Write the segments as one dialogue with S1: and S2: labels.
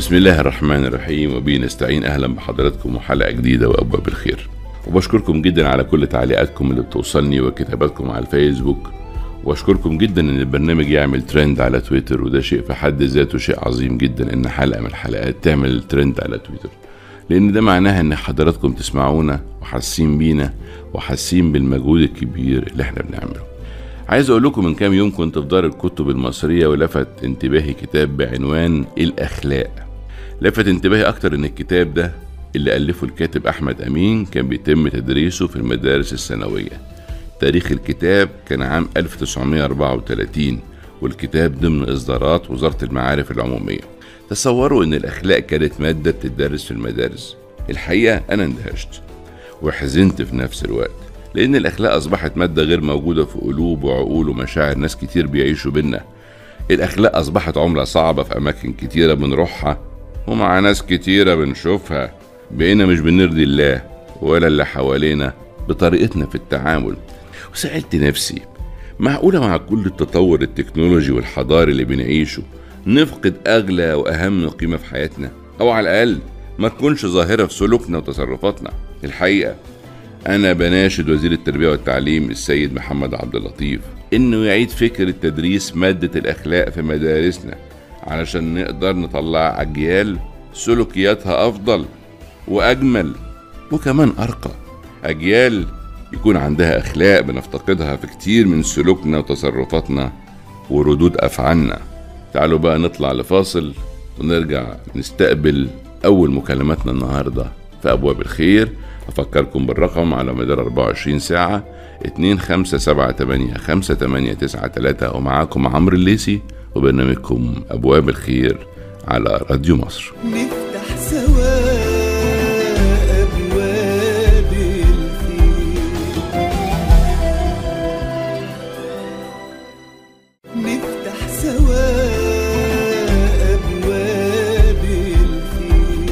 S1: بسم الله الرحمن الرحيم وبه نستعين اهلا بحضراتكم وحلقه جديده وابواب الخير وبشكركم جدا على كل تعليقاتكم اللي بتوصلني وكتاباتكم على الفيسبوك واشكركم جدا ان البرنامج يعمل ترند على تويتر وده شيء في حد ذاته شيء عظيم جدا ان حلقه من الحلقات تعمل ترند على تويتر لان ده معناها ان حضراتكم تسمعونا وحاسين بينا وحاسين بالمجهود الكبير اللي احنا بنعمله عايز اقول لكم من كام يوم كنت في دار الكتب المصريه ولفت انتباهي كتاب بعنوان الاخلاق لفت انتباهي اكتر ان الكتاب ده اللي الفه الكاتب احمد امين كان بيتم تدريسه في المدارس الثانويه تاريخ الكتاب كان عام 1934 والكتاب ضمن اصدارات وزاره المعارف العموميه تصوروا ان الاخلاق كانت ماده بتدرس في المدارس الحقيقه انا اندهشت وحزنت في نفس الوقت لأن الأخلاق أصبحت مادة غير موجودة في قلوب وعقول ومشاعر ناس كتير بيعيشوا بينا الأخلاق أصبحت عملة صعبة في أماكن كتيرة بنروحها ومع ناس كتيرة بنشوفها بقينا مش بنرضي الله ولا اللي حوالينا بطريقتنا في التعامل وسألت نفسي معقولة مع كل التطور التكنولوجي والحضاري اللي بنعيشه نفقد أغلى وأهم قيمة في حياتنا أو على الأقل ما تكونش ظاهرة في سلوكنا وتصرفاتنا الحقيقة أنا بناشد وزير التربية والتعليم السيد محمد عبد اللطيف إنه يعيد فكرة تدريس مادة الأخلاق في مدارسنا علشان نقدر نطلع أجيال سلوكياتها أفضل وأجمل وكمان أرقى أجيال يكون عندها أخلاق بنفتقدها في كتير من سلوكنا وتصرفاتنا وردود أفعالنا تعالوا بقى نطلع لفاصل ونرجع نستقبل أول مكالماتنا النهاردة في أبواب الخير أفكركم بالرقم على مدار 24 ساعة 2578 ومعاكم عمرو الليسي وبرنامجكم أبواب الخير على راديو مصر
S2: نفتح سوا أبواب الخير نفتح سوا أبواب الخير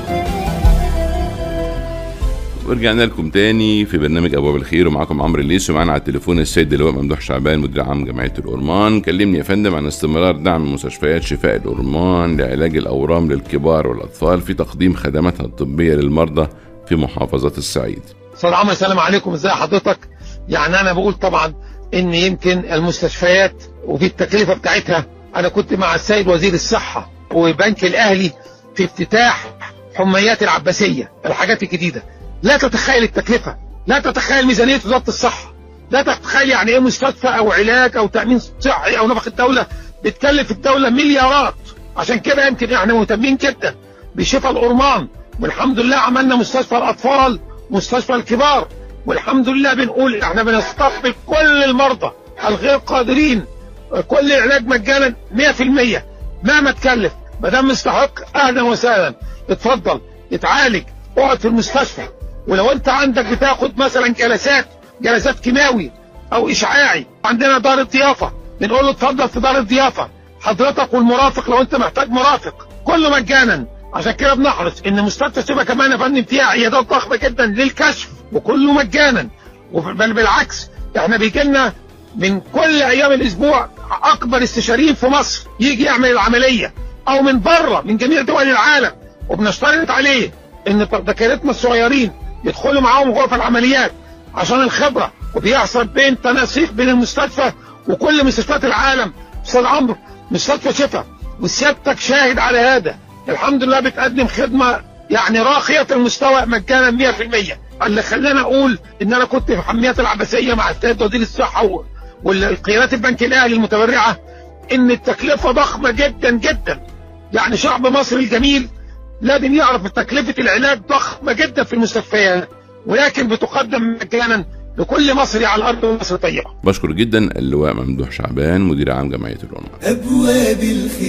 S1: ورجعنا لكم تاني في برنامج ابواب الخير ومعاكم عمرو الليسي ومعانا على التليفون السيد اللواء ممدوح شعبان مدير عام جمعيه الأورمان كلمني يا فندم عن استمرار دعم مستشفيات شفاء الأورمان لعلاج الاورام للكبار والاطفال في تقديم خدماتها الطبيه للمرضى في محافظه الصعيد
S3: استاذ عمرو السلام عليكم ازي حضرتك يعني انا بقول طبعا ان يمكن المستشفيات وفي التكلفه بتاعتها انا كنت مع السيد وزير الصحه وبنك الاهلي في افتتاح حميات العباسيه الحاجات الجديده لا تتخيل التكلفه لا تتخيل ميزانيه وزاره الصحه لا تتخيل يعني ايه مستشفى او علاج او تامين صحي او نفقه الدوله بتكلف الدوله مليارات عشان كده يمكن احنا مهتمين جدا بشفاء الأورمان والحمد لله عملنا مستشفى الأطفال مستشفى الكبار والحمد لله بنقول احنا بنستقبل كل المرضى الغير قادرين كل العلاج مجانا 100% مهما تكلف ما دام مستحق اهلا وسهلا اتفضل اتعالج اقعد في المستشفى ولو انت عندك بتاخد مثلا جلسات جلسات كيماوي او اشعاعي عندنا دار الضيافه بنقول له اتفضل في دار الضيافه حضرتك والمرافق لو انت محتاج مرافق كله مجانا عشان كده بنحرص ان مستشفى شبه كمان يا فندم فيها عيادات ضخمه جدا للكشف وكله مجانا بل بالعكس احنا بيجي لنا من كل ايام الاسبوع اكبر استشاريين في مصر يجي يعمل العمليه او من بره من جميع دول العالم وبنشترط عليه ان دكاترتنا الصغيرين يدخلوا معاهم غرف العمليات عشان الخبره وبيحصل بين تناسيق بين المستشفى وكل مستشفيات العالم استاذ عمرو مستشفى شفا وسيادتك شاهد على هذا الحمد لله بتقدم خدمه يعني راقيه المستوى مجانا 100% اللي خلاني اقول ان انا كنت في حميات العباسيه مع السيد وزير الصحه و- والقيادات البنك الاهلي المتبرعه ان التكلفه ضخمه جدا جدا يعني شعب مصر الجميل لازم يعرف تكلفه العلاج ضخمه جدا في المستشفيات ولكن بتقدم مجانا لكل مصري على الارض ومصر طيبه
S1: بشكر جدا اللواء ممدوح شعبان مدير عام جمعيه الأورمان
S2: أبواب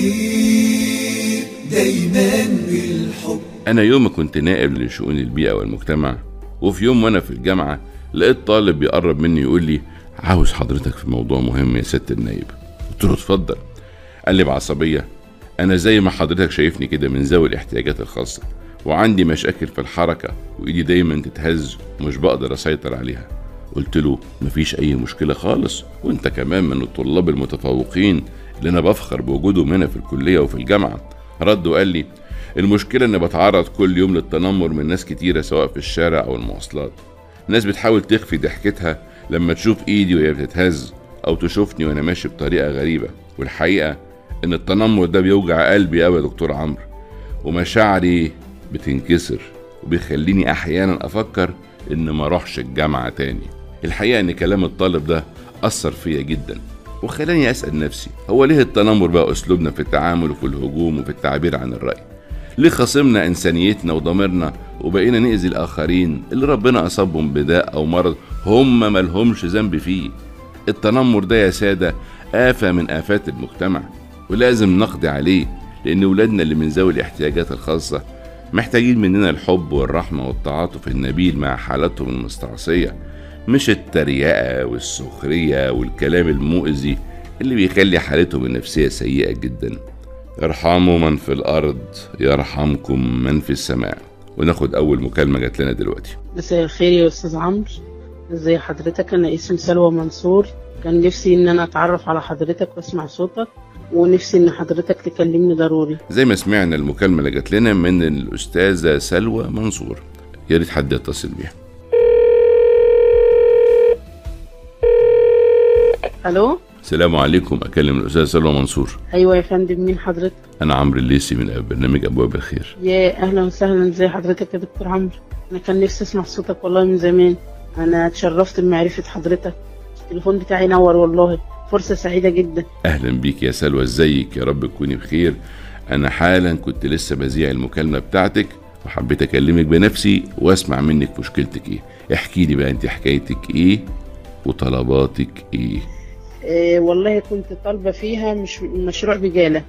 S2: الخير دايما بالحب
S1: أنا يوم ما كنت نائب لشؤون البيئة والمجتمع وفي يوم وأنا في الجامعة لقيت طالب بيقرب مني يقول لي عاوز حضرتك في موضوع مهم يا ست النايب قلت له اتفضل قال لي بعصبية أنا زي ما حضرتك شايفني كده من ذوي الاحتياجات الخاصة وعندي مشاكل في الحركة وإيدي دايما تتهز ومش بقدر أسيطر عليها قلت له مفيش أي مشكلة خالص وأنت كمان من الطلاب المتفوقين اللي أنا بفخر بوجودهم هنا في الكلية وفي الجامعة رد وقال لي المشكلة إني بتعرض كل يوم للتنمر من ناس كتيرة سواء في الشارع أو المواصلات ناس بتحاول تخفي ضحكتها لما تشوف إيدي وهي بتتهز أو تشوفني وأنا ماشي بطريقة غريبة والحقيقة إن التنمر ده بيوجع قلبي أوي يا دكتور عمرو ومشاعري بتنكسر وبيخليني أحيانا أفكر إن ما أروحش الجامعة تاني الحقيقة إن كلام الطالب ده أثر فيا جدا وخلاني أسأل نفسي هو ليه التنمر بقى أسلوبنا في التعامل وفي الهجوم وفي التعبير عن الرأي ليه خصمنا إنسانيتنا وضميرنا وبقينا نأذي الآخرين اللي ربنا أصابهم بداء أو مرض هم ملهمش ذنب فيه التنمر ده يا سادة آفة من آفات المجتمع ولازم نقضي عليه لأن ولادنا اللي من ذوي الاحتياجات الخاصة محتاجين مننا الحب والرحمة والتعاطف النبيل مع حالتهم المستعصية مش التريقة والسخرية والكلام المؤذي اللي بيخلي حالتهم النفسية سيئة جدا ارحموا من في الأرض يرحمكم من في السماء وناخد أول مكالمة جات لنا دلوقتي
S4: مساء الخير يا استاذ عمرو ازي حضرتك انا اسمي سلوى منصور كان نفسي ان انا اتعرف على حضرتك واسمع صوتك ونفسي ان حضرتك تكلمني ضروري
S1: زي ما سمعنا المكالمة اللي جات لنا من الأستاذة سلوى منصور يا ريت حد يتصل بيها
S4: الو
S1: السلام عليكم أكلم الأستاذة سلوى منصور
S4: ايوه يا فندم مين حضرتك
S1: أنا عمرو الليسي من برنامج أبواب الخير
S4: يا اهلا وسهلا ازي حضرتك يا دكتور عمرو انا كان نفسي اسمع صوتك والله من زمان انا اتشرفت بمعرفة حضرتك التليفون بتاعي نور والله فرصة سعيدة جدا
S1: اهلا بيك يا سلوى ازيك يا رب تكوني بخير انا حالا كنت لسه بذيع المكالمه بتاعتك وحبيت اكلمك بنفسي واسمع منك مشكلتك ايه احكي لي بقى انت حكايتك ايه وطلباتك ايه
S4: إيه والله كنت طالبة فيها مش مشروع بجالة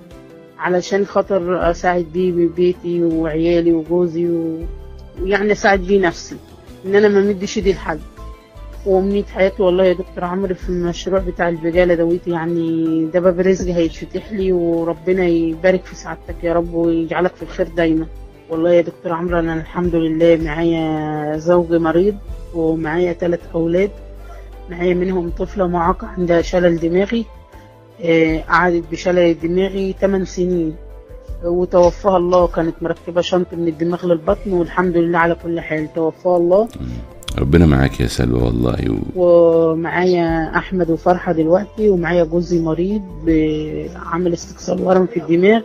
S4: علشان خاطر أساعد بيه بيتي وعيالي وجوزي و... ويعني أساعد بيه نفسي إن أنا ما مديش إيدي لحد وأمنية حياتي والله يا دكتور عمرو في المشروع بتاع البجالة دوت يعني ده باب رزق هيتفتح لي وربنا يبارك في سعادتك يا رب ويجعلك في الخير دايما والله يا دكتور عمرو أنا الحمد لله معايا زوج مريض ومعايا ثلاث أولاد معايا منهم طفلة معاقة عندها شلل دماغي آه، قعدت بشلل دماغي 8 سنين وتوفاها الله كانت مركبة شنط من الدماغ للبطن والحمد لله على كل حال توفاها الله
S1: ربنا معاك يا سلوى والله و...
S4: ومعايا أحمد وفرحة دلوقتي ومعايا جوزي مريض عامل استئصال ورم في الدماغ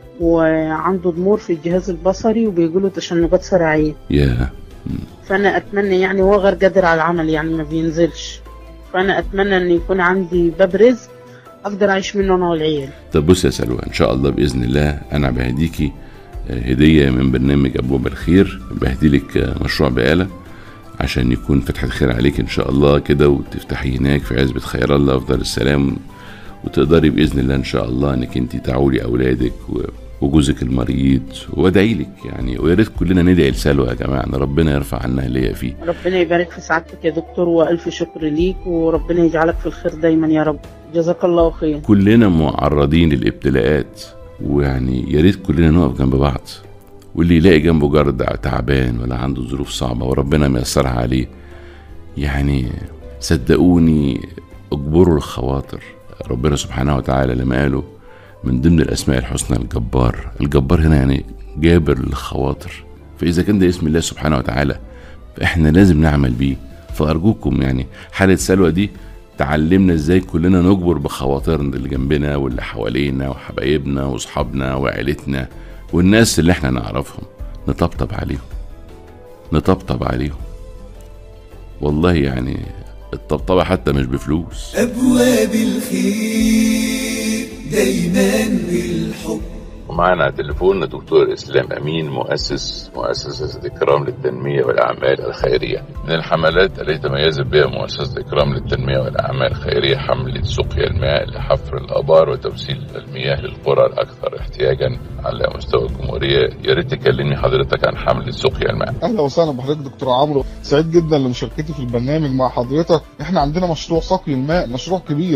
S4: وعنده ضمور في الجهاز البصري وبيجيله تشنجات فرعية
S1: يا
S4: فانا اتمنى يعني هو غير قادر على العمل يعني ما بينزلش فانا اتمنى ان يكون عندي باب رزق اقدر اعيش منه انا والعيال
S1: طب بص يا سلوى ان شاء الله باذن الله انا بهديكي آه، هديه من برنامج ابواب الخير بهديلك آه، مشروع بقاله عشان يكون فتحة خير عليك ان شاء الله كده وتفتحي هناك في عزبة خير الله افضل السلام وتقدري باذن الله ان شاء الله انك انت تعولي اولادك و- وجوزك المريض وادعي لك يعني ويا ريت كلنا ندعي لسلوى يا جماعه ان ربنا يرفع عنها اللي هي فيه
S4: ربنا يبارك في سعادتك يا دكتور والف شكر ليك وربنا يجعلك في الخير دايما يا رب جزاك الله خير
S1: كلنا معرضين للابتلاءات ويعني يا ريت كلنا نقف جنب بعض واللي يلاقي جنبه جار تعبان ولا عنده ظروف صعبة وربنا ميسرها عليه يعني صدقوني اجبروا الخواطر ربنا سبحانه وتعالى لما قاله من ضمن الأسماء الحسنى الجبار الجبار هنا يعني جابر للخواطر فإذا كان ده اسم الله سبحانه وتعالى فإحنا لازم نعمل بيه فأرجوكم يعني حالة سلوى دي تعلمنا ازاي كلنا نجبر بخواطرنا اللي جنبنا واللي حوالينا وحبايبنا واصحابنا وعيلتنا والناس اللي احنا نعرفهم نطبطب عليهم نطبطب عليهم والله يعني الطبطبة حتى مش بفلوس
S2: أبواب الخير دايما بالحب
S1: ومعنا على تليفون دكتور اسلام امين مؤسس مؤسسه اكرام للتنميه والاعمال الخيريه. من الحملات التي تميزت بها مؤسسه اكرام للتنميه والاعمال الخيريه حمله سقيا الماء لحفر الابار وتوصيل المياه للقرى الاكثر احتياجا على مستوى الجمهوريه. يا ريت تكلمني حضرتك عن حمله سقيا الماء.
S5: اهلا وسهلا بحضرتك دكتور عمرو سعيد جدا لمشاركتي في البرنامج مع حضرتك احنا عندنا مشروع سقي الماء مشروع كبير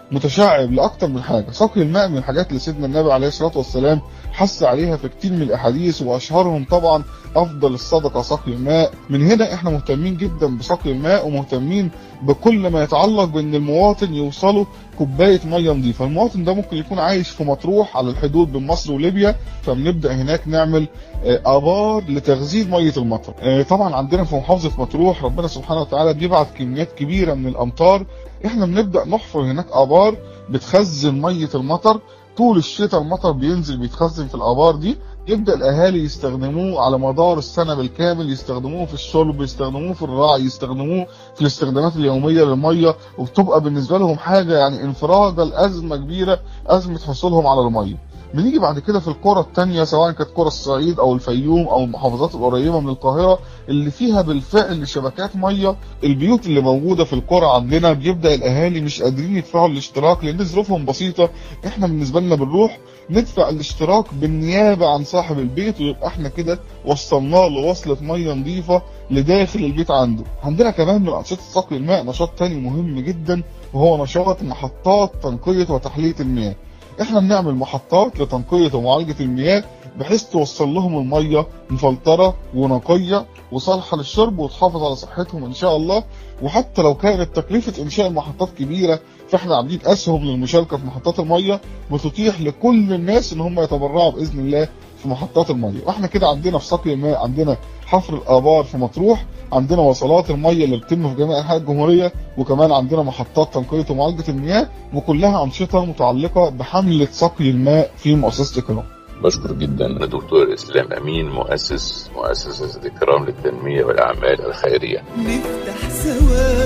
S5: متشعب لاكتر من حاجه سقي الماء من الحاجات اللي سيدنا النبي عليه الصلاه والسلام حث عليها في كتير من الاحاديث واشهرهم طبعا افضل الصدقه سقي الماء من هنا احنا مهتمين جدا بسقي الماء ومهتمين بكل ما يتعلق بان المواطن يوصله كوبايه ميه نظيفه المواطن ده ممكن يكون عايش في مطروح على الحدود بين مصر وليبيا فبنبدا هناك نعمل آه، ابار لتخزين ميه المطر آه، طبعا عندنا في محافظه مطروح ربنا سبحانه وتعالى بيبعت كميات كبيره من الامطار احنا بنبدا نحفر هناك ابار بتخزن ميه المطر طول الشتاء المطر بينزل بيتخزن في الابار دي يبدا الاهالي يستخدموه على مدار السنه بالكامل يستخدموه في الشرب يستخدموه في الرعي يستخدموه في الاستخدامات اليوميه للميه وبتبقى بالنسبه لهم حاجه يعني انفراجه الازمه كبيره ازمه حصولهم على الميه بنيجي بعد كده في القرى التانية سواء كانت قرى الصعيد او الفيوم او المحافظات القريبة من القاهرة اللي فيها بالفعل شبكات مية البيوت اللي موجودة في القرى عندنا بيبدأ الاهالي مش قادرين يدفعوا الاشتراك لان ظروفهم بسيطة احنا بالنسبة لنا بنروح ندفع الاشتراك بالنيابة عن صاحب البيت ويبقى احنا كده وصلنا له وصلة مية نظيفة لداخل البيت عنده عندنا كمان من انشطة سقي الماء نشاط تاني مهم جدا وهو نشاط محطات تنقية وتحلية المياه احنا بنعمل محطات لتنقية ومعالجة المياه بحيث توصل لهم المية مفلترة ونقية وصالحة للشرب وتحافظ على صحتهم ان شاء الله وحتى لو كانت تكلفة انشاء المحطات كبيرة فاحنا عاملين اسهم للمشاركة في محطات المية بتتيح لكل الناس ان هم يتبرعوا باذن الله في محطات المية واحنا كده عندنا في سقي الماء عندنا حفر الابار في مطروح عندنا وصلات المية اللي بتتم في جميع انحاء الجمهورية وكمان عندنا محطات تنقية ومعالجة المياه وكلها انشطة متعلقة بحملة سقي الماء في مؤسسة الكرام
S1: بشكر جدا الدكتور اسلام امين مؤسس مؤسسه الكرام للتنميه والاعمال الخيريه
S2: نفتح سوا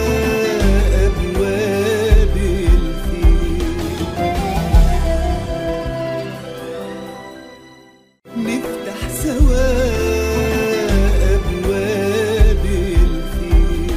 S2: أبواب الخير نفتح سوا أبواب الخير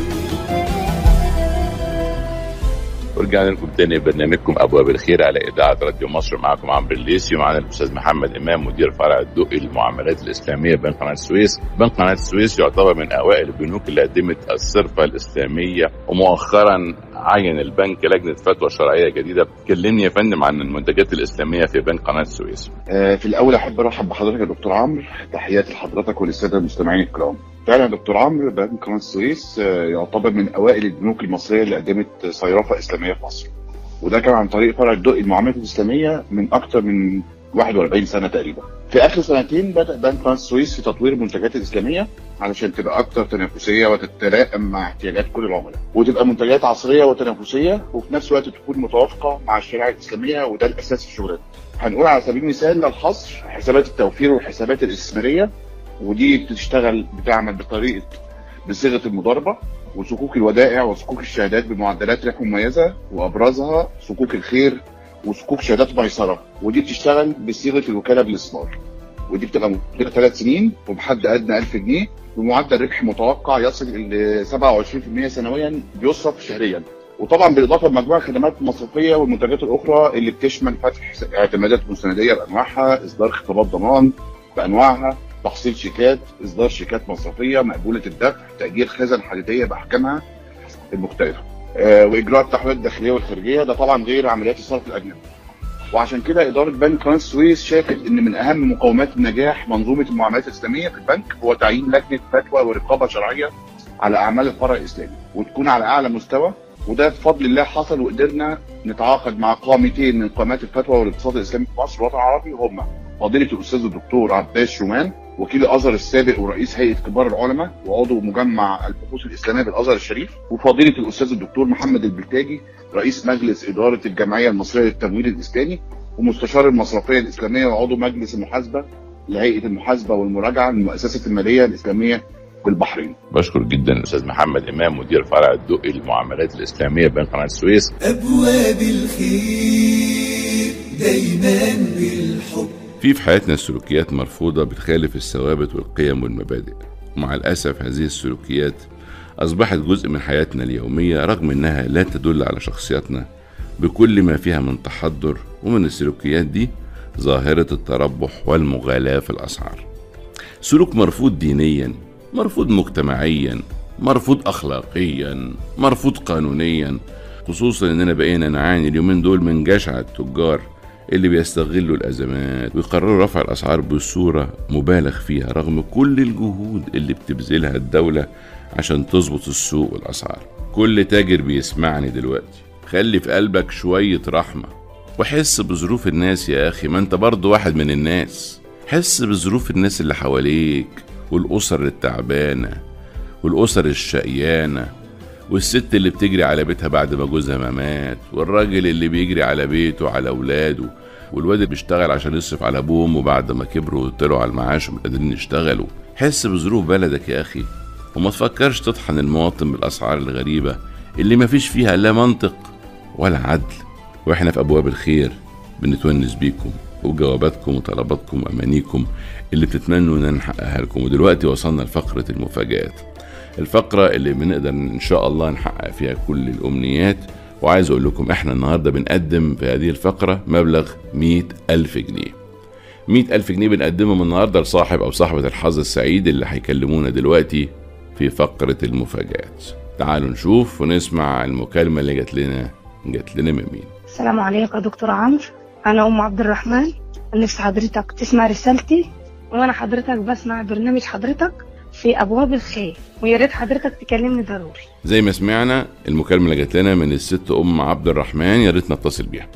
S1: ورجعنا لكم تاني برنامجكم ابواب الخير على اذاعه راديو مصر معكم عمرو الليسي ومعنا الاستاذ محمد امام مدير فرع الدقي للمعاملات الاسلاميه بين قناه السويس بنك قناه السويس يعتبر من اوائل البنوك اللي قدمت الصرفه الاسلاميه ومؤخرا عين البنك لجنه فتوى شرعيه جديده كلمني يا فندم عن المنتجات الاسلاميه في بنك قناه السويس
S6: آه، في الاول احب ارحب بحضرتك يا دكتور عمرو تحياتي لحضرتك وللساده المستمعين الكرام فعلا يا دكتور عمرو بنك قناه السويس آه، يعتبر من اوائل البنوك المصريه اللي قدمت صيرفه اسلاميه في مصر وده كان عن طريق فرع الدقي المعاملات الاسلاميه من اكثر من 41 سنه تقريبا في اخر سنتين بدا بنك قناه السويس في تطوير المنتجات الاسلاميه علشان تبقى اكثر تنافسيه وتتلائم مع احتياجات كل العملاء وتبقى منتجات عصريه وتنافسيه وفي نفس الوقت تكون متوافقه مع الشريعه الاسلاميه وده الاساس في شغلنا هنقول على سبيل المثال للحصر حسابات التوفير والحسابات الاستثماريه ودي بتشتغل بتعمل بطريقه بصيغه المضاربه وصكوك الودائع وصكوك الشهادات بمعدلات ربح مميزه وابرزها صكوك الخير وصكوك شهادات ميسره ودي بتشتغل بصيغه الوكاله بالاصرار ودي بتبقى مدة ثلاث سنين وبحد ادنى 1000 جنيه بمعدل ربح متوقع يصل ل 27% سنويا بيصرف شهريا وطبعا بالاضافه لمجموعه الخدمات المصرفيه والمنتجات الاخرى اللي بتشمل فتح اعتمادات مستنديه بانواعها اصدار خطابات ضمان بانواعها تحصيل شيكات اصدار شيكات مصرفيه مقبوله الدفع تاجير خزن حديديه باحكامها المختلفه آه، واجراء التحويلات الداخليه والخارجيه ده طبعا غير عمليات الصرف الاجنبي وعشان كده اداره بنك قناه السويس شافت ان من اهم مقومات نجاح منظومه المعاملات الاسلاميه في البنك هو تعيين لجنه فتوى ورقابه شرعيه على اعمال الفرع الاسلامي وتكون على اعلى مستوى وده بفضل الله حصل وقدرنا نتعاقد مع قامتين من قامات الفتوى والاقتصاد الاسلامي في مصر والوطن العربي وهم فضيله الاستاذ الدكتور عباس شومان وكيل الازهر السابق ورئيس هيئه كبار العلماء وعضو مجمع البحوث الاسلاميه بالازهر الشريف وفضيله الاستاذ الدكتور محمد البلتاجي رئيس مجلس اداره الجمعيه المصريه للتمويل الاسلامي ومستشار المصرفيه الاسلاميه وعضو مجلس المحاسبه لهيئه المحاسبه والمراجعه للمؤسسه الماليه الاسلاميه بالبحرين.
S1: بشكر جدا الاستاذ محمد امام مدير فرع الدقي للمعاملات الاسلاميه بين قناه السويس
S2: أبواب الخير دايما بالحب
S1: في في حياتنا سلوكيات مرفوضة بتخالف الثوابت والقيم والمبادئ ومع الأسف هذه السلوكيات أصبحت جزء من حياتنا اليومية رغم أنها لا تدل على شخصياتنا بكل ما فيها من تحضر ومن السلوكيات دي ظاهرة التربح والمغالاة في الأسعار سلوك مرفوض دينيا مرفوض مجتمعيا مرفوض أخلاقيا مرفوض قانونيا خصوصا اننا بقينا نعاني اليومين دول من جشع التجار اللي بيستغلوا الازمات ويقرروا رفع الاسعار بصوره مبالغ فيها رغم كل الجهود اللي بتبذلها الدوله عشان تظبط السوق والاسعار كل تاجر بيسمعني دلوقتي خلي في قلبك شويه رحمه وحس بظروف الناس يا اخي ما انت برضه واحد من الناس حس بظروف الناس اللي حواليك والاسر التعبانه والاسر الشقيانه والست اللي بتجري على بيتها بعد ما جوزها ما مات والراجل اللي بيجري على بيته على اولاده والواد اللي بيشتغل عشان يصرف على ابوه وامه بعد ما كبروا وطلعوا على المعاش ومش قادرين يشتغلوا حس بظروف بلدك يا اخي وما تفكرش تطحن المواطن بالاسعار الغريبه اللي ما فيش فيها لا منطق ولا عدل واحنا في ابواب الخير بنتونس بيكم وبجواباتكم وطلباتكم وامانيكم اللي بتتمنوا ان نحققها لكم ودلوقتي وصلنا لفقره المفاجات الفقرة اللي بنقدر إن شاء الله نحقق فيها كل الأمنيات وعايز أقول لكم إحنا النهاردة بنقدم في هذه الفقرة مبلغ مئة ألف جنيه مئة ألف جنيه بنقدمهم النهاردة لصاحب أو صاحبة الحظ السعيد اللي هيكلمونا دلوقتي في فقرة المفاجآت تعالوا نشوف ونسمع المكالمة اللي جات لنا جات لنا من مين
S7: السلام عليكم يا دكتور عمرو انا ام عبد الرحمن نفسي حضرتك تسمع رسالتي وانا حضرتك بسمع برنامج حضرتك في ابواب الخير ويا ريت حضرتك تكلمني ضروري
S1: زي ما سمعنا المكالمة اللي جات لنا من الست أم عبد الرحمن يا ريت نتصل بيها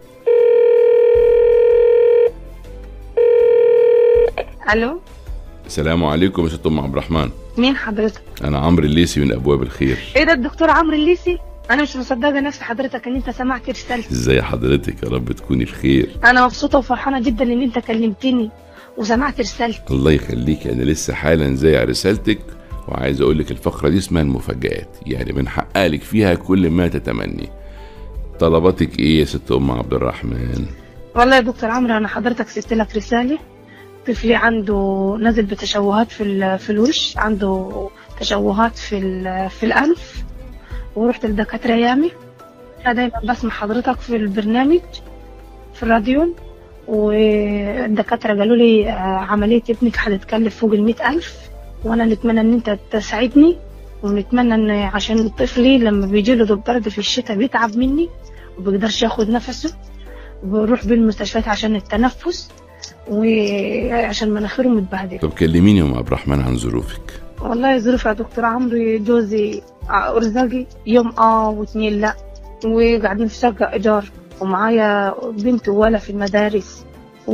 S7: الو
S1: السلام عليكم يا ست أم عبد الرحمن
S7: مين حضرتك
S1: أنا عمرو الليسي من أبواب الخير
S7: ايه ده الدكتور عمرو الليسي انا مش مصدقه نفسي حضرتك ان انت سمعت رسالتي
S1: ازاي حضرتك يا رب تكوني بخير
S7: انا مبسوطه وفرحانه جدا ان انت كلمتني وسمعت رسالتي
S1: الله يخليك انا لسه حالا زي رسالتك وعايز اقول لك الفقره دي اسمها المفاجآت يعني بنحقق لك فيها كل ما تتمني طلباتك ايه يا ست ام عبد الرحمن
S7: والله يا دكتور عمرو انا حضرتك سبت لك رساله طفلي عنده نزل بتشوهات في ال- في الوش عنده تشوهات في ال- في الانف ورحت لدكاتره يامي انا دايما بسمع حضرتك في البرنامج في الراديو والدكاتره قالوا لي آه، عمليه ابنك هتتكلف فوق المئة ألف وانا نتمنى ان انت تساعدني ونتمنى ان عشان طفلي لما بيجي له برد في الشتاء بيتعب مني وبيقدرش ياخد نفسه وبروح بيه المستشفيات عشان التنفس وعشان مناخيره متبهدل
S1: طب كلميني يا ام عبد الرحمن عن ظروفك
S7: والله ظروف يا دكتور عمرو جوزي ارزاقي يوم اه واتنين لا وقاعدين في شقة ايجار ومعايا بنت وولد في المدارس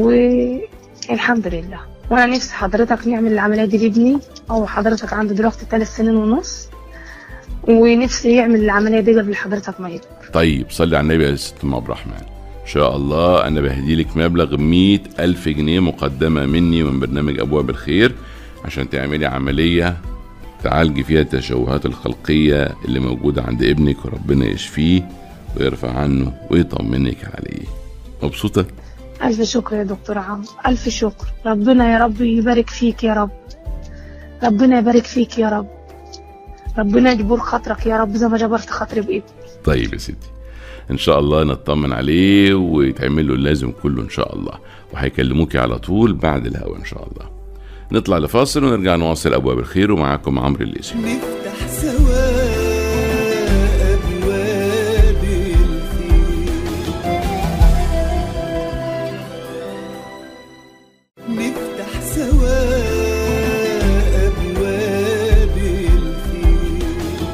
S7: والحمد لله وانا نفسي حضرتك نعمل العملية دي لابني او حضرتك عنده دلوقتي ثلاث سنين ونص ونفسي يعمل العملية دي قبل حضرتك ما يكبر
S1: طيب صلي على النبي يا ست ام عبد الرحمن ان شاء الله انا بهدي لك مبلغ مئة الف جنيه مقدمه مني من برنامج ابواب الخير عشان تعملي عمليه تعالجي فيها التشوهات الخلقيه اللي موجوده عند ابنك وربنا يشفيه ويرفع عنه ويطمنك عليه مبسوطه
S7: ألف شكر يا دكتور عمرو ألف شكر ربنا يا رب يبارك فيك يا رب ربنا يبارك فيك يا رب ربنا يجبر خاطرك يا رب زي ما جبرت خاطري بإيدك
S1: طيب يا سيدي ان شاء الله نطمن عليه ويتعمل له اللازم كله ان شاء الله وهيكلموكي على طول بعد الهوا ان شاء الله نطلع لفاصل ونرجع نواصل ابواب الخير ومعاكم عمرو الليسي
S2: نفتح سوا أبواب الخير نفتح سوا أبواب الخير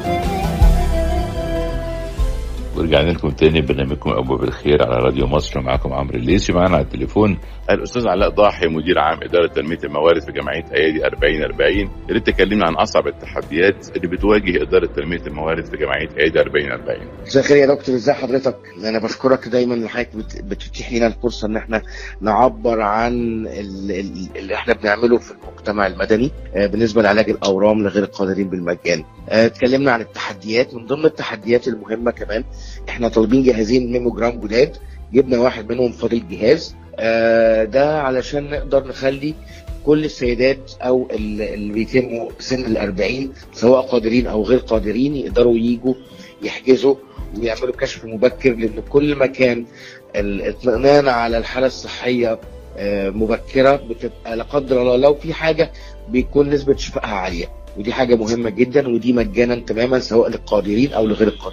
S1: ورجعنا لكم تاني برنامجكم ابواب الخير على راديو مصر معاكم عمرو الليسي معانا على التليفون الاستاذ علاء ضاحي مدير عام اداره تنميه الموارد في جمعيه ايادي 4040 يا ريت تكلمنا عن اصعب التحديات اللي بتواجه اداره تنميه الموارد في جمعيه ايادي 4040
S8: مساء الخير يا دكتور ازي حضرتك انا بشكرك دايما ان حضرتك بت- بتتيح لنا الفرصه ان احنا نعبر عن ال- ال- اللي احنا بنعمله في المجتمع المدني آه، بالنسبه لعلاج الاورام لغير القادرين بالمجان آه، اتكلمنا عن التحديات من ضمن التحديات المهمه كمان احنا طالبين جهازين ميموجرام جداد جبنا واحد منهم فاضل جهاز آه، ده علشان نقدر نخلي كل السيدات او ال- اللي بيتموا سن الأربعين سواء قادرين او غير قادرين يقدروا يجوا يحجزوا ويعملوا كشف مبكر لان كل ما كان الاطمئنان على الحاله الصحيه آه، مبكره بتبقى لا قدر الله لو في حاجه بيكون نسبه شفائها عاليه ودي حاجه مهمه جدا ودي مجانا تماما سواء للقادرين او لغير القادرين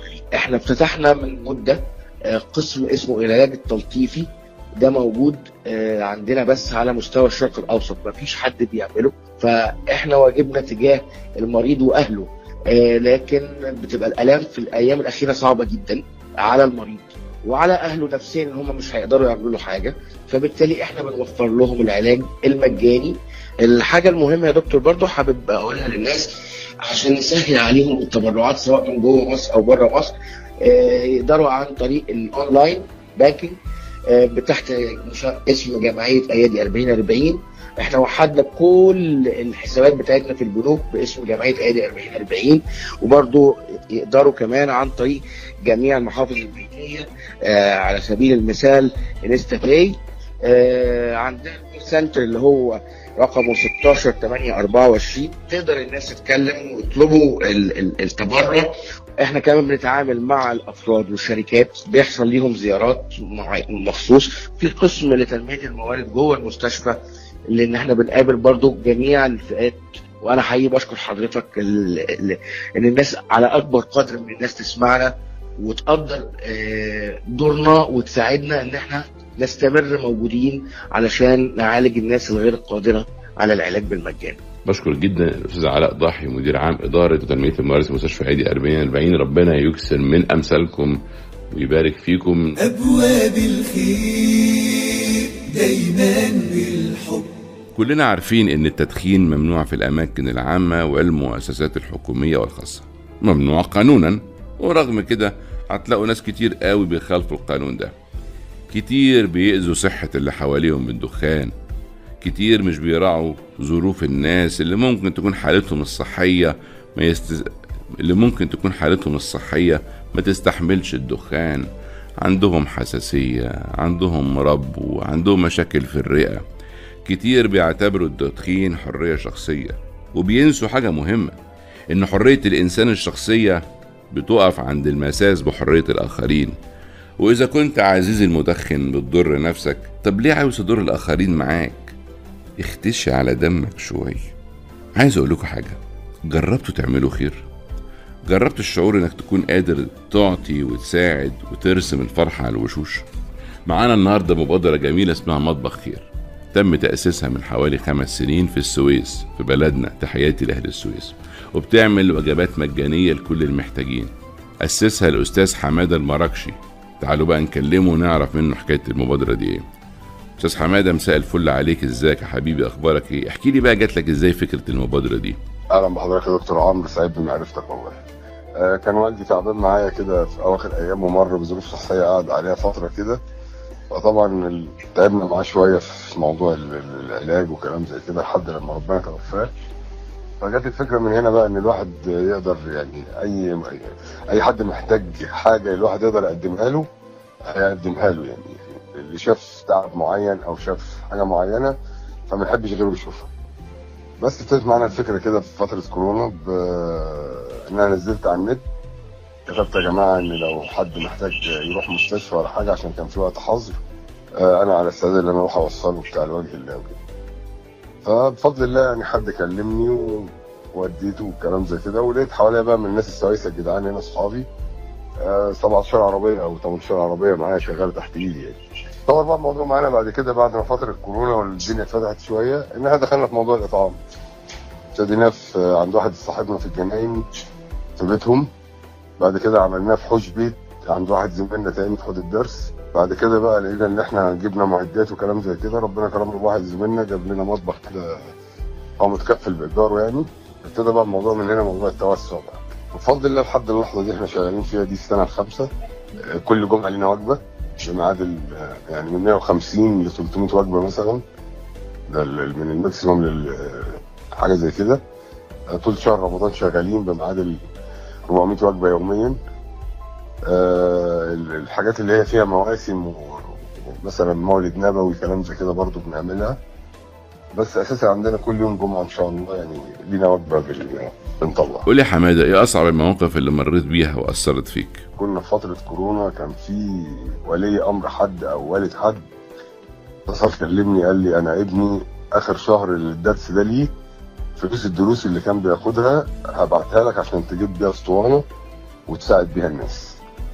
S8: احنا افتتحنا من مده آه، قسم اسمه العلاج التلطيفي ده موجود آه، عندنا بس على مستوى الشرق الاوسط مفيش حد بيعمله فاحنا واجبنا تجاه المريض واهله آه، لكن بتبقى الالام في الايام الاخيره صعبه جدا على المريض وعلى اهله نفسيا ان هم مش هيقدروا يعملوا له حاجه فبالتالي احنا بنوفر لهم العلاج المجاني الحاجه المهمه يا دكتور برضو حابب اقولها للناس عشان نسهل عليهم التبرعات سواء من جوه مصر او بره مصر آه، يقدروا عن طريق الاونلاين بانكينج آه، تحت مشا- اسم جمعيه ايادي 4040 احنا وحدنا كل الحسابات بتاعتنا في البنوك باسم جمعيه ايادي 4040 وبرضو يقدروا كمان عن طريق جميع المحافظ البيتيه آه، على سبيل المثال انستا باي آه، عندنا سنتر اللي هو رقمه 16 8 24 تقدر الناس تتكلم ويطلبوا ال- ال- التبرع احنا كمان بنتعامل مع الافراد والشركات بيحصل ليهم زيارات مع- مخصوص في قسم لتنميه الموارد جوه المستشفى لان احنا بنقابل برضو جميع الفئات وانا حقيقي بشكر حضرتك ال- ال- ان الناس على اكبر قدر من الناس تسمعنا وتقدر آه، دورنا وتساعدنا ان احنا نستمر موجودين علشان نعالج الناس الغير القادره على العلاج بالمجان
S1: بشكر جدا الاستاذ علاء ضاحي مدير عام اداره وتنميه الموارد في مستشفى عيدي 4040 ربنا يكثر من امثالكم ويبارك فيكم
S2: أبواب الخير دايما بالحب
S1: كلنا عارفين ان التدخين ممنوع في الاماكن العامه والمؤسسات الحكوميه والخاصه ممنوع قانونا ورغم كده هتلاقوا ناس كتير قوي بيخالفوا القانون ده كتير بيأذوا صحة اللي حواليهم بالدخان كتير مش بيراعوا ظروف الناس اللي ممكن تكون حالتهم الصحية ما يستز... اللي ممكن تكون حالتهم الصحية ما تستحملش الدخان عندهم حساسية عندهم مرض عندهم مشاكل في الرئة كتير بيعتبروا التدخين حرية شخصية وبينسوا حاجة مهمة إن حرية الإنسان الشخصية بتقف عند المساس بحرية الآخرين وإذا كنت عزيزي المدخن بتضر نفسك طب ليه عاوز تضر الآخرين معاك اختشي على دمك شوية عايز أقول لكم حاجة جربتوا تعملوا خير جربت الشعور انك تكون قادر تعطي وتساعد وترسم الفرحة على الوشوش معانا النهاردة مبادرة جميلة اسمها مطبخ خير تم تأسيسها من حوالي خمس سنين في السويس في بلدنا تحياتي لأهل السويس وبتعمل وجبات مجانية لكل المحتاجين أسسها الأستاذ حمادة المراكشي تعالوا بقى نكلمه ونعرف منه حكاية المبادرة دي ايه أستاذ حمادة مساء الفل عليك ازيك يا حبيبي أخبارك ايه احكي لي بقى جات لك ازاي فكرة المبادرة دي
S9: اهلا بحضرتك يا دكتور عمرو سعيد بمعرفتك والله آه، كان والدي تعبان معايا كده في اواخر ايام ومر بظروف صحيه قعد عليها فتره كده فطبعا ال- تعبنا معاه شويه في موضوع ال- ال- العلاج وكلام زي كده لحد لما ربنا توفاه فجت الفكره من هنا بقى ان الواحد يقدر يعني اي اي حد محتاج حاجه الواحد يقدر يقدمها له هيقدمها له يعني اللي شاف تعب معين او شاف حاجه معينه فما يحبش غيره يشوفها بس ابتدت معانا الفكره كده في فتره كورونا ب... ان انا نزلت على النت كتبت يا جماعه ان لو حد محتاج يروح مستشفى ولا حاجه عشان كان في وقت حظر آه، انا على استعداد ان انا اروح اوصله بتاع الوجه الله وكده فبفضل الله يعني حد كلمني و- ووديته وكلام زي كده ولقيت حواليا بقى من الناس السويسه الجدعان هنا اصحابي آه، 17 عربيه او 18 عربيه معايا شغاله تحت ايدي يعني طبعا بقى الموضوع معانا بعد كده بعد ما فتره كورونا والدنيا اتفتحت شويه ان احنا دخلنا في موضوع الاطعام ابتديناه في عند واحد صاحبنا في الجناين في بيتهم بعد كده عملناه في حوش بيت عند واحد زميلنا تاني في حوض الدرس بعد كده بقى لقينا ان احنا جبنا معدات وكلام زي كده ربنا كرمنا بواحد زميلنا جاب لنا مطبخ كده هو متكفل بايجاره يعني ابتدى بقى الموضوع من هنا موضوع التوسع بقى بفضل الله لحد اللحظه دي احنا شغالين فيها دي السنه الخامسه آه، كل جمعه لينا وجبه بميعاد ال- آه، يعني من 150 ل 300 وجبه مثلا ده ال- من الماكسيموم لل آه، حاجه زي كده آه، طول شهر رمضان شغالين بميعاد ال 400 وجبه يوميا آه، ال- الحاجات اللي هي فيها مواسم و- ومثلا مولد نبوي كلام زي كده برضو بنعملها بس اساسا عندنا كل يوم جمعه ان شاء الله يعني لينا وجبه بال- بنطلع
S1: قول لي يا حمادة ايه أصعب المواقف اللي مريت بيها وأثرت فيك
S9: كنا في فترة كورونا كان في ولي أمر حد أو والد حد اتصل كلمني قال لي أنا ابني آخر شهر الدرس ده ليه فلوس الدروس اللي كان بياخدها هبعتها لك عشان تجيب بيها اسطوانة وتساعد بيها الناس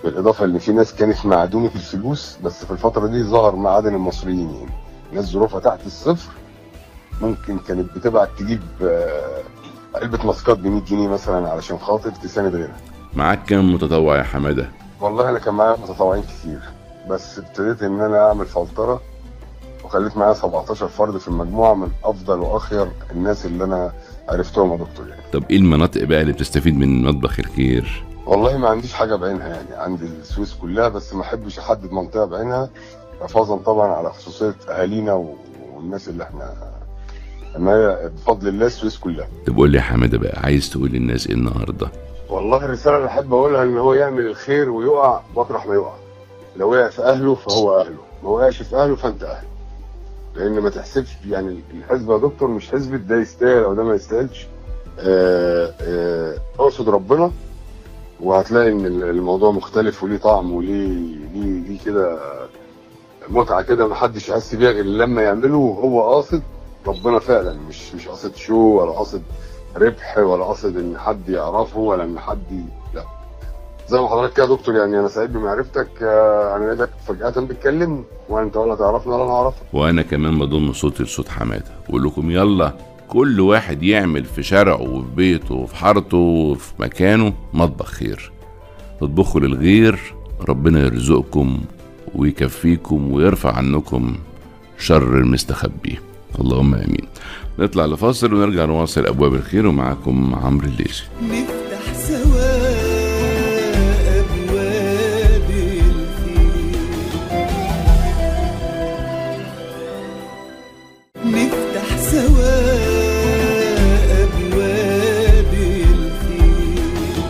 S9: بالاضافه ان في ناس كانت معدومه الفلوس بس في الفتره دي ظهر معادن المصريين يعني ناس ظروفها تحت الصفر ممكن كانت بتبعت تجيب آه، علبه ماسكات ب 100 جنيه مثلا علشان خاطر تساند غيرها
S1: معاك كام متطوع يا حماده
S9: والله انا كان معايا متطوعين كتير بس ابتديت ان انا اعمل فلتره وخليت معايا 17 فرد في المجموعه من افضل واخير الناس اللي انا عرفتهم يا دكتور يعني
S1: طب ايه المناطق بقى اللي بتستفيد من مطبخ الخير
S9: والله ما عنديش حاجه بعينها يعني عندي السويس كلها بس ما احبش احدد منطقه بعينها حفاظا طبعا على خصوصيه اهالينا و- والناس اللي احنا ما هي بفضل الله السويس كلها
S1: طب قول لي يا حماده بقى عايز تقول للناس ايه النهارده
S9: والله الرساله اللي احب اقولها ان هو يعمل الخير ويقع مطرح ما يقع لو وقع في اهله فهو اهله ما وقعش في اهله فانت اهله لان ما تحسبش يعني الحزب يا دكتور مش حزب ده يستاهل او ده ما يستاهلش آه، آه، اقصد ربنا وهتلاقي ان الموضوع مختلف وليه طعم وليه ليه ليه كده متعه كده محدش يحس بيها غير لما يعمله وهو قاصد ربنا فعلا مش مش قاصد شو ولا قاصد ربح ولا قاصد ان حد يعرفه ولا ان حد ي... لا زي ما حضرتك كده يا دكتور يعني انا سعيد بمعرفتك آه، انا لقيتك فجاه بتتكلم وانت ولا تعرفني ولا انا اعرفك
S1: وانا كمان بضم صوتي لصوت حماده بقول لكم يلا كل واحد يعمل في شارعه وفي بيته وفي حارته وفي مكانه مطبخ خير تطبخوا للغير ربنا يرزقكم ويكفيكم ويرفع عنكم شر المستخبي اللهم امين نطلع لفاصل ونرجع نواصل ابواب الخير ومعاكم عمرو الليثي
S2: نفتح سوا أبواب الخير نفتح سوا أبواب الخير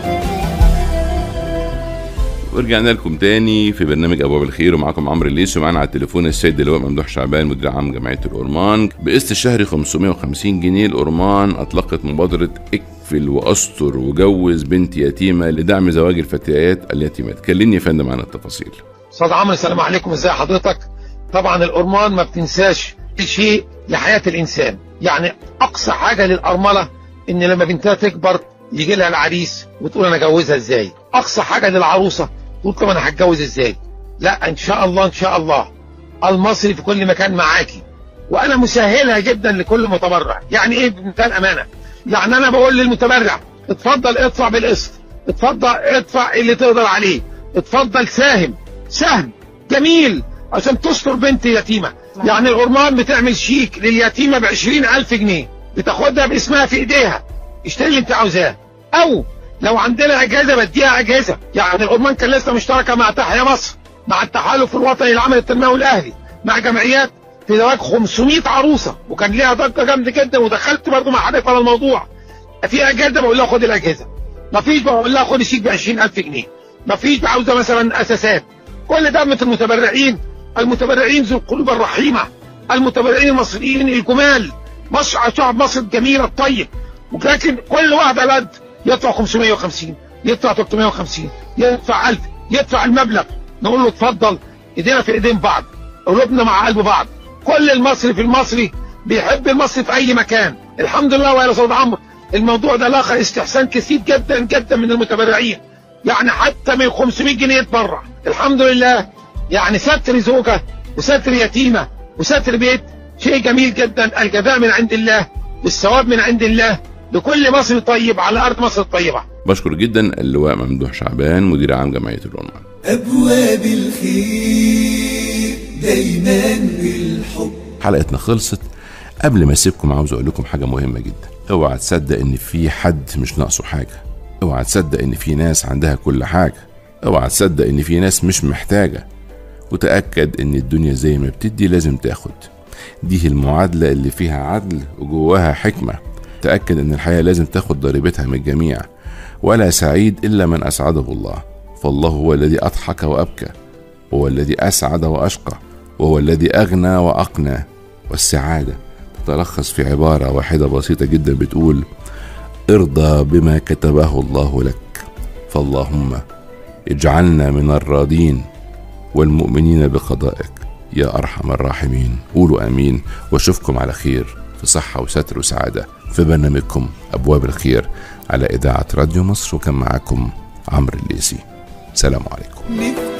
S1: ورجعنا لكم تاني في برنامج ابواب الخير ومعاكم عمرو الليثي ومعانا على التليفون السيد اللواء ممدوح شعبان مدير عام جمعيه الأورمان بقسط الشهري 550 جنيه الأورمان اطلقت مبادره اكفل واستر وجوز بنت يتيمه لدعم زواج الفتيات اليتيمات كلمني يا فندم عن التفاصيل
S3: استاذ عمرو السلام عليكم ازي حضرتك طبعا الأرمان ما بتنساش شيء لحياة الإنسان يعني أقصى حاجة للأرملة إن لما بنتها تكبر يجي لها العريس وتقول أنا أجوزها إزاي أقصى حاجة للعروسة تقول طب أنا هتجوز إزاي لا إن شاء الله إن شاء الله المصري في كل مكان معاكي وأنا مسهلها جدا لكل متبرع يعني إيه بمنتهى الأمانة يعني أنا بقول للمتبرع اتفضل ادفع بالقسط اتفضل ادفع اللي تقدر عليه اتفضل ساهم سهم جميل عشان تستر بنت يتيمة يعني الأرمان بتعمل شيك لليتيمة بعشرين ألف جنيه بتاخدها باسمها في إيديها اشتري اللي انت عاوزاه أو لو عندنا أجازة بديها أجازة يعني الأرمان كان لسه مشتركة مع تحيا مصر مع التحالف الوطني للعمل التنموي الأهلي مع جمعيات في زواج 500 عروسة وكان ليها ضجة جامدة جدا ودخلت برضه مع حضرتك على الموضوع في أجازة بقول لها خد الأجازة مفيش بقول لها خد الشيك ب 20000 جنيه مفيش عاوزة مثلا أساسات كل ده من المتبرعين المتبرعين ذو القلوب الرحيمة المتبرعين المصريين الجمال مصر شعب مصر الجميل الطيب ولكن كل واحد على قد يدفع 550 يدفع 350 يدفع 1000 يدفع المبلغ نقول له اتفضل ايدينا في ايدين بعض قلوبنا مع قلب بعض كل المصري في المصري بيحب المصري في اي مكان الحمد لله ويا استاذ عمرو الموضوع ده لاقى استحسان كثير جدا جدا من المتبرعين يعني حتى من 500 جنيه يتبرع الحمد لله يعني ستر زوجة وستر يتيمة وستر بيت شيء جميل جدا الجزاء من عند الله والثواب من عند الله لكل مصر طيب على أرض مصر الطيبة
S1: بشكر جدا اللواء ممدوح شعبان مدير عام جمعيه الأورمان
S2: أبواب الخير دايما بالحب
S1: حلقتنا خلصت قبل ما اسيبكم عاوز اقول لكم حاجه مهمه جدا اوعى تصدق ان في حد مش ناقصه حاجه اوعى تصدق ان في ناس عندها كل حاجه اوعى تصدق ان في ناس مش محتاجه وتاكد ان الدنيا زي ما بتدي لازم تاخد دي المعادله اللي فيها عدل وجواها حكمه تاكد ان الحياه لازم تاخد ضريبتها من الجميع ولا سعيد الا من اسعده الله فالله هو الذي اضحك وابكى هو الذي اسعد واشقى وهو الذي اغنى واقنى والسعاده تتلخص في عباره واحده بسيطه جدا بتقول ارضى بما كتبه الله لك فاللهم اجعلنا من الراضين والمؤمنين بقضائك يا ارحم الراحمين قولوا امين واشوفكم على خير في صحه وستر وسعاده في برنامجكم ابواب الخير على اذاعه راديو مصر وكان معاكم عمرو الليسي سلام عليكم
S2: نفتح